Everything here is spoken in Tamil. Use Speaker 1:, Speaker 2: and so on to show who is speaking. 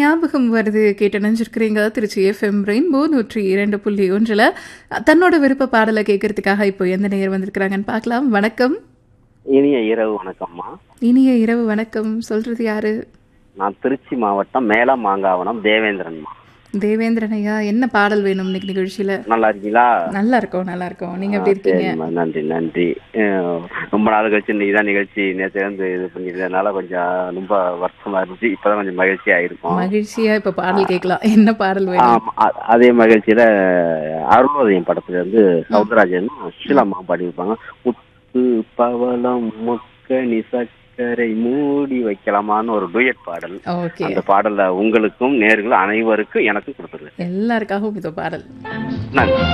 Speaker 1: ஞாபகம் வருது கேட்டு நினைஞ்சிருக்கிறீங்க திருச்சி எஃப்எம் ரெயின்போ நூற்றி இரண்டு புள்ளி ஒன்றில் தன்னோட விருப்ப பாடலை கேட்கறதுக்காக இப்போ எந்த நேர் வந்திருக்கிறாங்கன்னு பார்க்கலாம் வணக்கம்
Speaker 2: இனிய இரவு வணக்கம்மா
Speaker 1: இனிய இரவு வணக்கம் சொல்றது யாரு
Speaker 2: நான் திருச்சி மாவட்டம் மேல மாங்காவனம் தேவேந்திரன்மா
Speaker 1: தேவேந்திரன் ஐயா என்ன பாடல் வேணும் இன்னைக்கு நிகழ்ச்சியில
Speaker 2: நல்லா இருக்கீங்களா
Speaker 1: நல்லா இருக்கோம் நல்லா இருக்கோம் நீங்க எப்படி இருக்கீங்க
Speaker 2: சரிம்மா, நன்றி நன்றி அஹ், ரொம்ப நாள் கழிச்சு நீ தான் நிகழ்ச்சி நேற்று வந்து இது பண்ணிருந்ததுனால கொஞ்சம் ரொம்ப வருஷமா இருந்துச்சு இப்பதான் கொஞ்சம் மகிழ்ச்சி ஆயிருக்கும்
Speaker 1: மகிழ்ச்சியா இப்ப பாடல் கேட்கலாம் என்ன பாடல் வேணும்
Speaker 2: ஆமா, அ- அதே மகிழ்ச்சியில அருள்வதயம் படத்துல இருந்து சவுந்தரராஜன் சுஷிலாமா பாடியிருப்பாங்க முத்து பவளம் முக்கணி சக்கரை மூடி வைக்கலாமான்னு ஒரு டூயட் பாடல்
Speaker 1: ஓகே
Speaker 2: அந்த பாடல்ல உங்களுக்கும் நேர்கள் அனைவருக்கும் எனக்கும் கொடுத்துருது
Speaker 1: எல்லாருக்காகவும் இதோ பாடல்
Speaker 2: நன்றி